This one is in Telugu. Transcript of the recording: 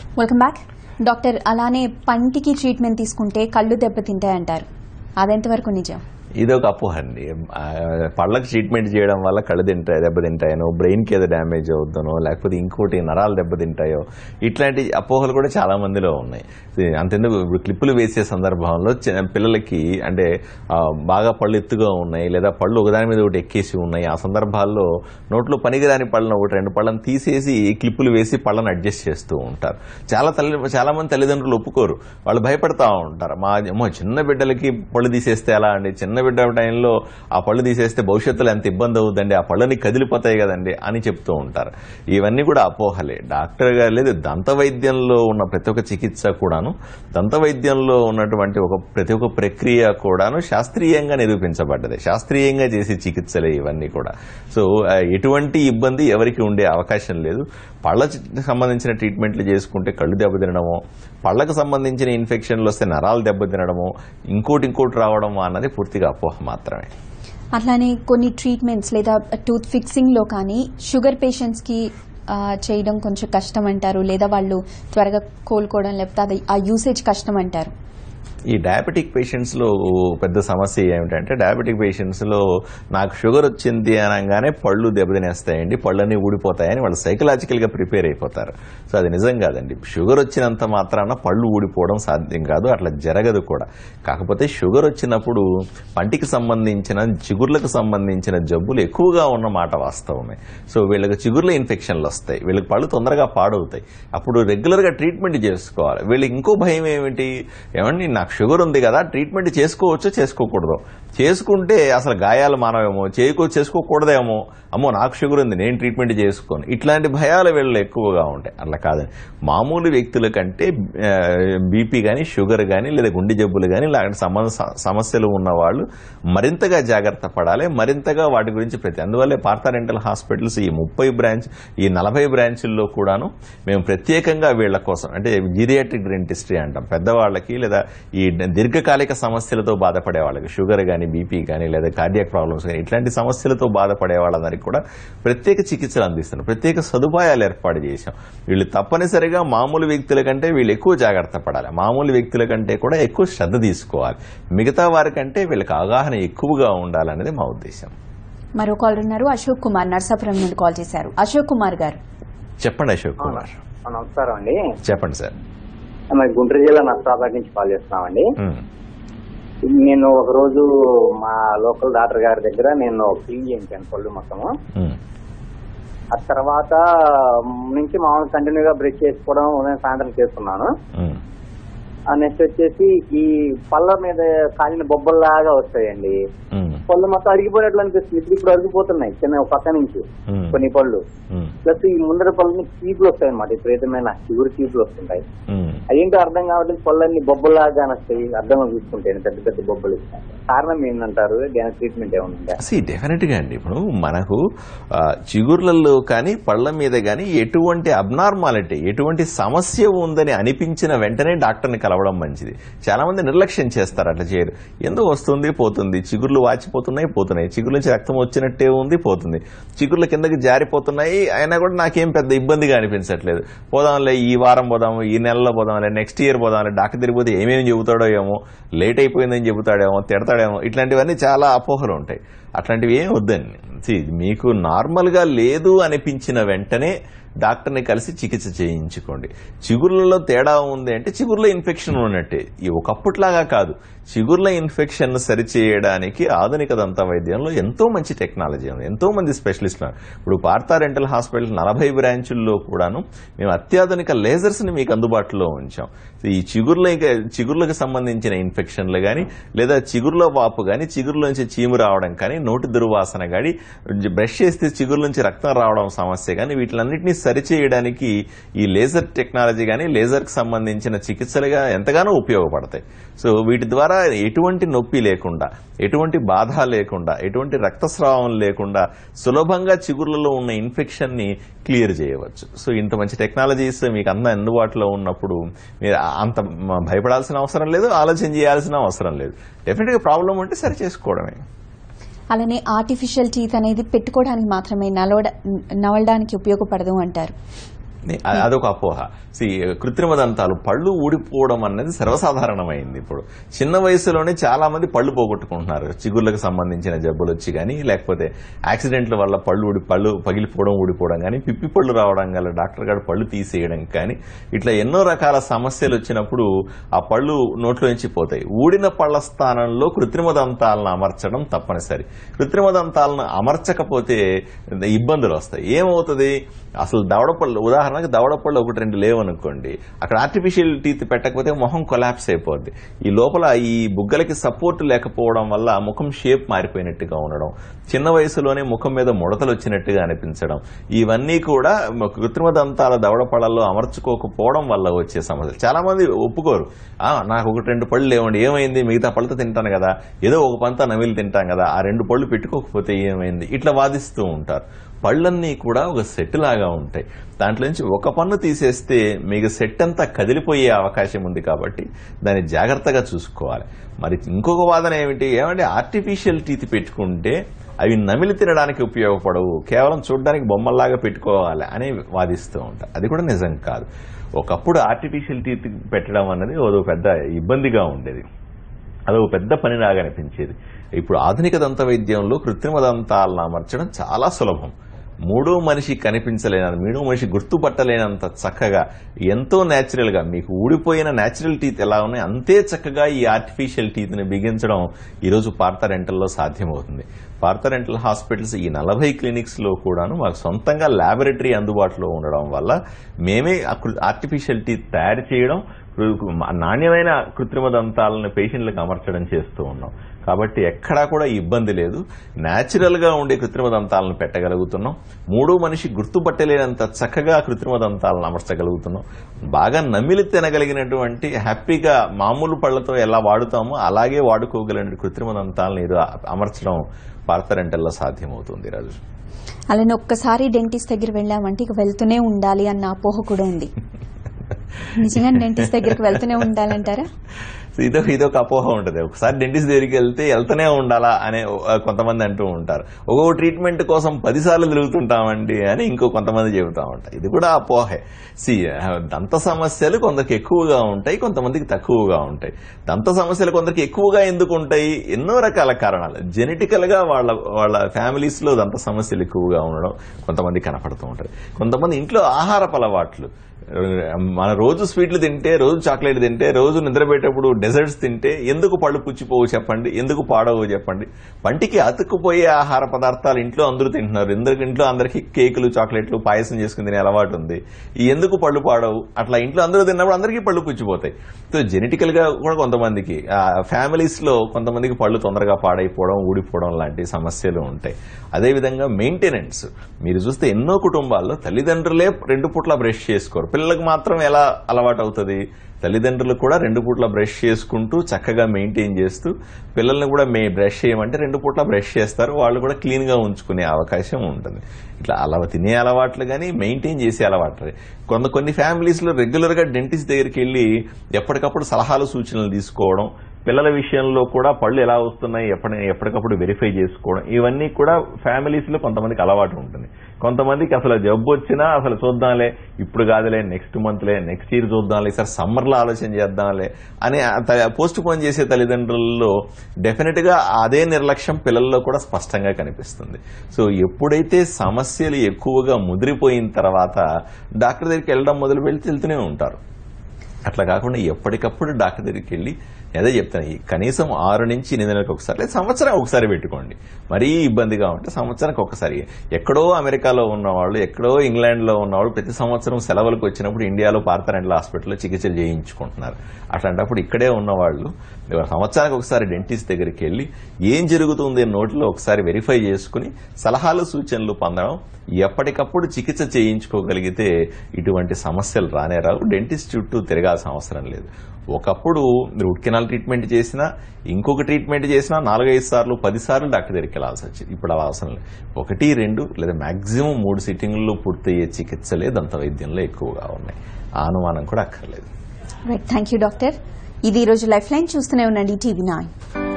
వెల్కమ్ బ్యాక్ డాక్టర్ అలానే పంటికి ట్రీట్మెంట్ తీసుకుంటే కళ్ళు దెబ్బతింటాయంటారు అదెంతవరకు నిజం ఇది ఒక అపోహ అండి ఆ, పళ్ళకి ట్రీట్మెంట్ చేయడం వల్ల కళ్ళు తింటాయి దెబ్బతింటాయనో బ్రెయిన్కి ఏదో డ్యామేజ్ అవుతుందనో లేకపోతే ఇంకోటి నరాలు దెబ్బతింటాయో ఇట్లాంటి అపోహలు కూడా చాలా మందిలో ఉన్నాయి ఇది అంతెందుకు ఇప్పుడు క్లిప్పులు వేసే సందర్భంలో చిన్న పిల్లలకి అంటే ఆ, బాగా పళ్ళు ఎత్తుగా ఉన్నాయి లేదా పళ్ళు ఒకదాని మీద ఒకటి ఎక్కేసి ఉన్నాయి ఆ సందర్భాల్లో నోట్లో పనికిరాని పళ్ళను ఒకటి రెండు పళ్ళని తీసేసి క్లిప్పులు వేసి పళ్ళని అడ్జస్ట్ చేస్తూ ఉంటారు చాలా తల్లి చాలా మంది తల్లిదండ్రులు ఒప్పుకోరు వాళ్ళు భయపడతా ఉంటారు మా అమ్మో చిన్న బిడ్డలకి పళ్ళు తీసేస్తే ఎలా అండి చిన్న బిడ్డ టైంలో ఆ పళ్ళు తీసేస్తే భవిష్యత్తులో ఎంత ఇబ్బంది అవుతుందండి ఆ పళ్ళని కదిలిపోతాయి కదండి అని చెప్తూ ఉంటారు ఇవన్నీ కూడా అపోహలే డాక్టర్ గారు లేదు దంత వైద్యంలో ఉన్న ప్రతి ఒక్క చికిత్స కూడాను దంత వైద్యంలో ఉన్నటువంటి ఒక ప్రతి ఒక్క ప్రక్రియ కూడాను శాస్త్రీయంగా నిరూపించబడ్డది శాస్త్రీయంగా చేసే చికిత్సలే ఇవన్నీ కూడా సో ఆ, ఎటువంటి ఇబ్బంది ఎవరికి ఉండే అవకాశం లేదు పళ్ళ చి- సంబంధించిన ట్రీట్మెంట్లు చేసుకుంటే కళ్ళు దెబ్బతినడమో పళ్ళకు సంబంధించిన ఇన్ఫెక్షన్లు వస్తే నరాలు దెబ్బతినడమో ఇంకోటి ఇంకోటి రావడమో అన్నది పూర్తిగా అపోహ మాత్రమే అట్లానే కొన్ని ట్రీట్మెంట్స్ లేదా టూత్ ఫిక్సింగ్ లో కానీ షుగర్ పేషెంట్స్ కి ఆ, చేయడం కొంచెం కష్టం అంటారు లేదా వాళ్ళు త్వరగా కోలుకోవడం లేకపోతే అది ఆ యూసేజ్ కష్టం అంటారు ఈ డయాబెటిక్ పేషెంట్స్ లో పెద్ద సమస్య ఏమిటంటే డయాబెటిక్ పేషెంట్స్ లో నాకు షుగర్ వచ్చింది అనగానే పళ్ళు దెబ్బతినేస్తాయండి పళ్ళన్నీ ఊడిపోతాయని వాళ్ళు సైకలాజికల్ గా ప్రిపేర్ అయిపోతారు సో అది నిజం కాదండి షుగర్ వచ్చినంత మాత్రాన పళ్ళు ఊడిపోవడం సాధ్యం కాదు అట్లా జరగదు కూడా కాకపోతే షుగర్ వచ్చినప్పుడు పంటికి సంబంధించిన చిగుర్లకు సంబంధించిన జబ్బులు ఎక్కువగా ఉన్న మాట వాస్తవమే సో వీళ్ళకి చిగుర్ల ఇన్ఫెక్షన్లు వస్తాయి వీళ్ళకి పళ్ళు తొందరగా పాడవుతాయి అప్పుడు రెగ్యులర్ గా ట్రీట్మెంట్ చేసుకోవాలి వీళ్ళకి ఇంకో భయం ఏమిటి ఏమండి నాకు షుగర్ ఉంది కదా ట్రీట్మెంట్ చేసుకోవచ్చో చేసుకోకూడదు చేసుకుంటే అసలు గాయాలు మానవేమో చేయకో చేసుకోకూడదేమో అమ్మో నాకు షుగర్ ఉంది నేను ట్రీట్మెంట్ చేసుకోను ఇట్లాంటి భయాలు వీళ్ళు ఎక్కువగా ఉంటాయి అట్లా కాదండి మామూలు వ్యక్తుల కంటే బీపీ కానీ షుగర్ కానీ లేదా గుండె జబ్బులు కానీ ఇలాంటి సమ- సమస్యలు ఉన్న వాళ్ళు మరింతగా జాగ్రత్త పడాలి మరింతగా వాటి గురించి ప్రతి అందువల్లే పార్థా డెంటల్ హాస్పిటల్స్ ఈ ముప్పై బ్రాంచ్ ఈ నలభై బ్రాంచుల్లో కూడాను మేము ప్రత్యేకంగా వీళ్ళ కోసం అంటే జీరియాట్రిక్ డెంటిస్ట్రీ అంటాం పెద్దవాళ్ళకి లేదా ఈ దీర్ఘకాలిక సమస్యలతో బాధపడే వాళ్ళకి షుగర్ కానీ బీపీ కానీ లేదా కార్డియాక్ ప్రాబ్లమ్స్ కానీ ఇట్లాంటి సమస్యలతో బాధపడే వాళ్ళందరికీ కూడా ప్రత్యేక చికిత్సలు అందిస్తున్నాం ప్రత్యేక సదుపాయాలు ఏర్పాటు చేశాం వీళ్ళు తప్పనిసరిగా మామూలు వ్యక్తుల కంటే వీళ్ళు ఎక్కువ జాగ్రత్త పడాలి మామూలు వ్యక్తుల కంటే కూడా ఎక్కువ శ్రద్ధ తీసుకోవాలి మిగతా వారికంటే వీళ్ళకి అవగాహన ఎక్కువగా ఉండాలనేది మా ఉద్దేశం మరో కాల్ ఉన్నారు అశోక్ కుమార్ నర్సాపురం నుండి కాల్ చేశారు అశోక్ కుమార్ గారు చెప్పండి అశోక్ కుమార్ ఆ, నమస్కారం అండి చెప్పండి సార్ మరి గుంటూరు జిల్లా నర్సాబాద్ నుంచి కాల్ చేస్తున్నామండి ఉమ్, నేను ఒక రోజు మా లోకల్ డాక్టర్ గారి దగ్గర నేను క్లీన్ చేయించాను పళ్ళు మొత్తము ఉమ్, ఆ తర్వాత నుంచి మామూలు కంటిన్యూగా బ్రష్ చేసుకోవడం ఉదయం సాయంత్రం చేస్తున్నాను ఉమ్, ఆ నెక్స్ట్ వచ్చేసి ఈ పళ్ళ మీద కాలిన బొబ్బల్లాగా వస్తాయండి ఉమ్, పళ్ళు మొత్తం అరిగిపోయినట్లు అనిపిస్తుంది ఇప్పుడు ఇప్పుడు అరిగిపోతున్నాయి చిన్న ఒక పక్క నుంచి ఉమ్, కొన్ని పళ్ళు ఉమ్, ప్లస్ ఈ ముందర పళ్ళని చీపులు వస్తాయి అన్నమాట విపరీతమైన చిగురు చీపులు వస్తుంటాయి ఉమ్. అదేంటో అర్థం కావట్లేదు పళ్ళన్ని బొబ్బలాగా వస్తాయి అర్థం చూసుకుంటే పెద్ద పెద్ద బొబ్బలు కారణం ఏంటంటారు దాని ట్రీట్మెంట్ ఏమన్నా సి డెఫినెట్ గా అండి ఇప్పుడు మనకు ఆ, చిగుర్లలో కానీ పళ్ళ మీద కానీ ఎటువంటి అబ్నార్మాలిటీ ఎటువంటి సమస్య ఉందని అనిపించిన వెంటనే డాక్టర్ని కలవడం మంచిది చాలా మంది నిర్లక్ష్యం చేస్తారు అట్లా చేయరు ఎందుకు వస్తుంది పోతుంది చిగుర్లు వాచిపోతున్నాయి పోతున్నాయి చిగురు నుంచి రక్తం వచ్చినట్టే ఉంది పోతుంది చిగుర్ల కిందకి జారిపోతున్నాయి అయినా కూడా నాకేం పెద్ద ఇబ్బందిగా అనిపించట్లేదు పోదాంలే ఈ వారం పోదాము ఈ నెలలో పోదాంలే నెక్స్ట్ ఇయర్ పోదాంలే డాక్టర్ తిరిగిపోతే ఏమేమి చెబుతాడో ఏమో లేట్ అయిపోయిందని చెబుతాడేమో తిడతాడేమో ఇట్లాంటివన్నీ చాలా అపోహలు ఉంటాయి అట్లాంటివి ఏం వద్దండి See, మీకు నార్మల్గా లేదు అనిపించిన వెంటనే డాక్టర్ని కలిసి చికిత్స చేయించుకోండి చిగుర్లలో తేడా ఉంది అంటే చిగుర్ల ఇన్ఫెక్షన్ ఉన్నట్టే ఈ ఒకప్పట్లాగా కాదు చిగుర్ల ఇన్ఫెక్షన్ సరిచేయడానికి ఆధునిక దంత వైద్యంలో ఎంతో మంచి టెక్నాలజీ ఉంది ఎంతో మంది స్పెషలిస్టులు ఉన్నారు. ఇప్పుడు పార్థా డెంటల్ హాస్పిటల్ నలభై బ్రాంచుల్లో కూడాను మేము అత్యాధునిక లేజర్స్ ని మీకు అందుబాటులో ఉంచాం ఈ చిగుర్ల చిగుర్లకు సంబంధించిన ఇన్ఫెక్షన్లు కానీ లేదా చిగుర్ల వాపు కానీ చిగురులోంచి చీము రావడం కానీ నోటి దుర్వాసన కానీ బ్రష్ చేస్తే చిగురు నుంచి రక్తం రావడం సమస్య కానీ వీటిలన్నింటినీ సరిచేయడానికి ఈ లేజర్ టెక్నాలజీ కానీ లేజర్కి సంబంధించిన చికిత్సలుగా ఎంతగానో ఉపయోగపడతాయి సో వీటి ద్వారా ఎటువంటి నొప్పి లేకుండా ఎటువంటి బాధ లేకుండా ఎటువంటి రక్తస్రావం లేకుండా సులభంగా చిగుర్లలో ఉన్న ఇన్ఫెక్షన్ ని క్లియర్ చేయవచ్చు సో ఇంత మంచి టెక్నాలజీస్ మీకు అంత అందుబాటులో ఉన్నప్పుడు మీరు అంత మ- భయపడాల్సిన అవసరం లేదు ఆలోచన చేయాల్సిన అవసరం లేదు డెఫినెట్ గా ప్రాబ్లం ఉంటే సరి చేసుకోవడమే అలానే ఆర్టిఫిషియల్ టీత్ అనేది పెట్టుకోవడానికి మాత్రమే నలవడ నవలడానికి ఉపయోగపడదు అంటారు అ- అదొక అపోహ సి కృత్రిమ దంతాలు పళ్ళు ఊడిపోవడం అనేది సర్వసాధారణమైంది ఇప్పుడు చిన్న వయసులోనే చాలా మంది పళ్ళు పోగొట్టుకుంటున్నారు చిగుర్లకు సంబంధించిన జబ్బులు వచ్చి కానీ లేకపోతే యాక్సిడెంట్ల వల్ల పళ్ళు ఊడి పళ్ళు పగిలిపోవడం ఊడిపోవడం కానీ పిప్పి పళ్ళు రావడం గల డాక్టర్ గారు పళ్ళు తీసేయడం కానీ ఇట్లా ఎన్నో రకాల సమస్యలు వచ్చినప్పుడు ఆ పళ్ళు నోట్లో నుంచి పోతాయి ఊడిన పళ్ళ స్థానంలో కృత్రిమ దంతాలను అమర్చడం తప్పనిసరి కృత్రిమ దంతాలను అమర్చకపోతే ఇబ్బందులు వస్తాయి ఏమవుతుంది అసలు దవడపళ్ళు ఉదాహరణకు దవడపళ్ళు ఒకటి రెండు లేవనుకోండి అక్కడ ఆర్టిఫిషియల్ టీత్ పెట్టకపోతే మొహం కొలాప్స్ అయిపోద్ది ఈ లోపల ఈ బుగ్గలకి సపోర్ట్ లేకపోవడం వల్ల ముఖం షేప్ మారిపోయినట్టుగా ఉండడం చిన్న వయసులోనే ముఖం మీద ముడతలు వచ్చినట్టుగా అనిపించడం ఇవన్నీ కూడా మ- కృత్రిమ దంతాల దవడపళ్ళల్లో అమర్చుకోకపోవడం వల్ల వచ్చే సమస్యలు చాలా మంది ఒప్పుకోరు "ఆ, నాకు ఒకటి రెండు పళ్ళు లేవండి ఏమైంది మిగతా పళ్ళతో తింటాను కదా ఏదో ఒక పంత నమిలి తింటాం కదా ఆ రెండు పళ్ళు పెట్టుకోకపోతే ఏమైంది ఇట్లా వాదిస్తూ ఉంటారు పళ్ళన్నీ కూడా ఒక సెట్ లాగా ఉంటాయి దాంట్లో నుంచి ఒక పన్ను తీసేస్తే మీకు సెట్ అంతా కదిలిపోయే అవకాశం ఉంది కాబట్టి దాన్ని జాగ్రత్తగా చూసుకోవాలి మరి ఇంకొక వాదన ఏమిటి ఏమంటే ఆర్టిఫిషియల్ టీత్ పెట్టుకుంటే అవి నమిలి తినడానికి ఉపయోగపడవు కేవలం చూడడానికి బొమ్మల్లాగా పెట్టుకోవాలి అని వాదిస్తూ ఉంటారు అది కూడా నిజం కాదు ఒకప్పుడు ఆర్టిఫిషియల్ టీత్ పెట్టడం అన్నది ఓ పెద్ద ఇబ్బందిగా ఉండేది అదొక పెద్ద పనిలాగా అనిపించేది ఇప్పుడు ఆధునిక దంత వైద్యంలో కృత్రిమ దంతాలను అమర్చడం చాలా సులభం మూడో మనిషి కనిపించలేనంత మూడో మనిషి గుర్తుపట్టలేనంత చక్కగా ఎంతో నేచురల్ గా మీకు ఊడిపోయిన నేచురల్ టీత్ ఎలా ఉన్నాయి అంతే చక్కగా ఈ ఆర్టిఫిషియల్ టీత్ ని బిగించడం ఈరోజు పార్థ రెంటల్లో సాధ్యమవుతుంది పార్థ రెంటల్ హాస్పిటల్స్ ఈ నలభై క్లినిక్స్ లో కూడాను మాకు సొంతంగా ల్యాబొరేటరీ అందుబాటులో ఉండడం వల్ల మేమే ఆర్టిఫిషియల్ టీత్ తయారు చేయడం కృ- నాణ్యమైన కృత్రిమ దంతాలను పేషెంట్లకు అమర్చడం చేస్తూ ఉన్నాం కాబట్టి ఎక్కడా కూడా ఇబ్బంది లేదు న్యాచురల్ గా ఉండే కృత్రిమ దంతాలను పెట్టగలుగుతున్నాం మూడో మనిషి గుర్తుపట్టలేనంత చక్కగా కృత్రిమ దంతాలను అమర్చగలుగుతున్నాం బాగా నమిలి తినగలిగినటువంటి హ్యాపీగా మామూలు పళ్లతో ఎలా వాడుతామో అలాగే వాడుకోగలిగిన కృత్రిమ దంతాలను ఇది అమర్చడం పార్థరెంటల్లో సాధ్యమవుతుంది ఈరోజు అలానే ఒక్కసారి డెంటిస్ట్ దగ్గర వెళ్ళామంటే ఇక వెళ్తూనే ఉండాలి అన్న అపోహ కూడా ఉంది నిజంగా డెంటిస్ట్ దగ్గరికి వెళ్తూనే ఉండాలంటారా సో ఇదో ఇదొక అపోహ ఉంటుంది ఒకసారి డెంటిస్ట్ దగ్గరికి వెళ్తే వెళ్తూనే ఉండాలా అనే ఆ, కొంతమంది అంటూ ఉంటారు ఒక్కొక్క ట్రీట్మెంట్ కోసం పదిసార్లు తిరుగుతుంటామండి అని ఇంకో కొంతమంది చెబుతా ఉంటారు ఇది కూడా అపోహే సి దంత సమస్యలు కొందరికి ఎక్కువగా ఉంటాయి కొంతమందికి తక్కువగా ఉంటాయి దంత సమస్యలు కొందరికి ఎక్కువగా ఎందుకు ఉంటాయి ఎన్నో రకాల కారణాలు జెనెటికల్ గా వాళ్ళ వాళ్ళ ఫ్యామిలీస్ లో దంత సమస్యలు ఎక్కువగా ఉండడం కొంతమంది కనపడుతూ ఉంటారు కొంతమంది ఇంట్లో ఆహారపు అలవాట్లు మన రోజు స్వీట్లు తింటే రోజు చాక్లెట్ తింటే రోజు నిద్రపోయేటప్పుడు డెజర్ట్స్ తింటే ఎందుకు పళ్ళు పుచ్చిపోవు చెప్పండి ఎందుకు పాడవు చెప్పండి పంటికి అతుక్కుపోయే ఆహార పదార్థాలు ఇంట్లో అందరూ తింటున్నారు ఎందుకు ఇంట్లో అందరికీ కేకులు చాక్లెట్లు పాయసం చేసుకుని తినే అలవాటు ఉంది ఈ ఎందుకు పళ్ళు పాడవు అట్లా ఇంట్లో అందరూ తిన్నప్పుడు అందరికీ పళ్ళు పుచ్చిపోతాయి సో జెనెటికల్ గా కూడా కొంతమందికి ఫ్యామిలీస్ లో కొంతమందికి పళ్ళు తొందరగా పాడైపోవడం ఊడిపోవడం లాంటి సమస్యలు ఉంటాయి అదేవిధంగా మెయింటెనెన్స్ మీరు చూస్తే ఎన్నో కుటుంబాల్లో తల్లిదండ్రులే రెండు పూట్ల బ్రష్ చేసుకోరు పిల్లలకు మాత్రం ఎలా అలవాటు అవుతుంది తల్లిదండ్రులు కూడా రెండు పూట్ల బ్రష్ చేసుకుంటూ చక్కగా మెయింటైన్ చేస్తూ పిల్లల్ని కూడా మే బ్రష్ చేయమంటే రెండు పూట్ల బ్రష్ చేస్తారు వాళ్ళు కూడా క్లీన్ గా ఉంచుకునే అవకాశం ఉంటుంది ఇట్లా అలవా తినే అలవాట్లు కానీ మెయింటైన్ చేసే అలవాట్లు కొంత కొన్ని ఫ్యామిలీస్ లో రెగ్యులర్ గా డెంటిస్ట్ దగ్గరికి వెళ్ళి ఎప్పటికప్పుడు సలహాలు సూచనలు తీసుకోవడం పిల్లల విషయంలో కూడా పళ్ళు ఎలా వస్తున్నాయి ఎప్పటి ఎప్పటికప్పుడు వెరిఫై చేసుకోవడం ఇవన్నీ కూడా ఫ్యామిలీస్ లో కొంతమందికి అలవాటు ఉంటుంది కొంతమందికి అసలు జబ్బు వచ్చినా అసలు చూద్దాంలే ఇప్పుడు కాదులే నెక్స్ట్ మంత్లే నెక్స్ట్ ఇయర్ చూద్దాంలే సార్ సమ్మర్ లో ఆలోచన చేద్దాంలే అని పోస్ట్ పోన్ చేసే తల్లిదండ్రులలో డెఫినెట్ గా అదే నిర్లక్ష్యం పిల్లల్లో కూడా స్పష్టంగా కనిపిస్తుంది సో ఎప్పుడైతే సమస్యలు ఎక్కువగా ముదిరిపోయిన తర్వాత డాక్టర్ దగ్గరికి వెళ్ళడం మొదలు పెడితే వెళ్తూనే ఉంటారు అట్లా కాకుండా ఎప్పటికప్పుడు డాక్టర్ దగ్గరికి వెళ్ళి అదే చెప్తాను ఈ కనీసం ఆరు నుంచి ఎనిమిది నెలలకు ఒకసారి లేదా సంవత్సరం ఒకసారి పెట్టుకోండి మరీ ఇబ్బందిగా ఉంటే సంవత్సరానికి ఒకసారి ఎక్కడో అమెరికాలో ఉన్నవాళ్ళు ఎక్కడో ఇంగ్లాండ్లో ఉన్నవాళ్ళు ప్రతి సంవత్సరం సెలవులకు వచ్చినప్పుడు ఇండియాలో పార్థరెంట్ల హాస్పిటల్లో చికిత్సలు చేయించుకుంటున్నారు అట్లాంటప్పుడు ఇక్కడే ఉన్నవాళ్ళు సంవత్సరానికి ఒకసారి డెంటిస్ట్ దగ్గరికి వెళ్ళి ఏం జరుగుతుంది అని నోటిలో ఒకసారి వెరిఫై చేసుకుని సలహాలు సూచనలు పొందడం ఎప్పటికప్పుడు చికిత్స చేయించుకోగలిగితే ఇటువంటి సమస్యలు రానే రావు డెంటిస్ట్ చుట్టూ తిరగాల్సిన అవసరం లేదు ఒకప్పుడు రూట్ కెనాల్ ట్రీట్మెంట్ చేసినా ఇంకొక ట్రీట్మెంట్ చేసినా నాలుగైదు సార్లు పది సార్లు డాక్టర్ దగ్గరికి వెళ్ళాల్సి వచ్చింది ఇప్పుడు అలా అవసరం లేదు ఒకటి రెండు లేదా మాక్సిమం మూడు సిట్టింగ్లలో పూర్తయ్యే చికిత్సలే దంత వైద్యంలో ఎక్కువగా ఉన్నాయి ఆ అనుమానం కూడా అక్కర్లేదు రైట్ థ్యాంక్ యూ డాక్టర్ ఇది ఈ రోజు లైఫ్ లైన్ చూస్తూనే ఉండండి టీవీ నైన్